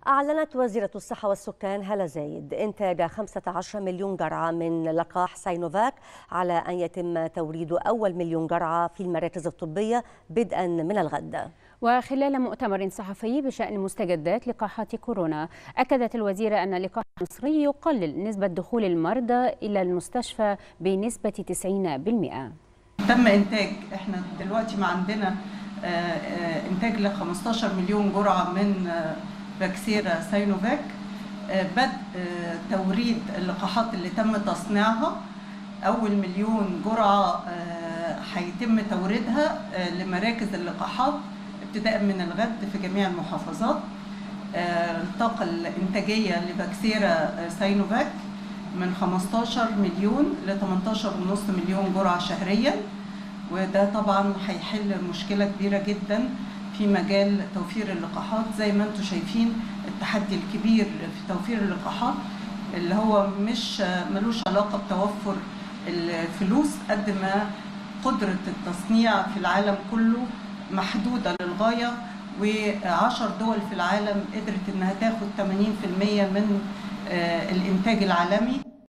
أعلنت وزيرة الصحة والسكان هلا زايد إنتاج 15 مليون جرعة من لقاح ساينوفاك على أن يتم توريد أول مليون جرعة في المراكز الطبية بدءا من الغد وخلال مؤتمر صحفي بشأن مستجدات لقاحات كورونا أكدت الوزيرة أن اللقاح المصري يقلل نسبة دخول المرضى إلى المستشفى بنسبة 90% تم إنتاج إحنا دلوقتي ما عندنا إنتاج ل 15 مليون جرعة من فاكسيرا ساينوفاك بدء توريد اللقاحات اللي تم تصنيعها أول مليون جرعة هيتم توريدها لمراكز اللقاحات ابتداء من الغد في جميع المحافظات الطاقة الإنتاجية لفاكسيرا ساينوفاك من 15 مليون ل 18.5 مليون جرعة شهريا وده طبعا هيحل مشكلة كبيرة جدا في مجال توفير اللقاحات زي ما انتم شايفين التحدي الكبير في توفير اللقاحات اللي هو مش ملوش علاقة بتوفر الفلوس قد ما قدرة التصنيع في العالم كله محدودة للغاية وعشر دول في العالم قدرت انها تاخد 80% من الانتاج العالمي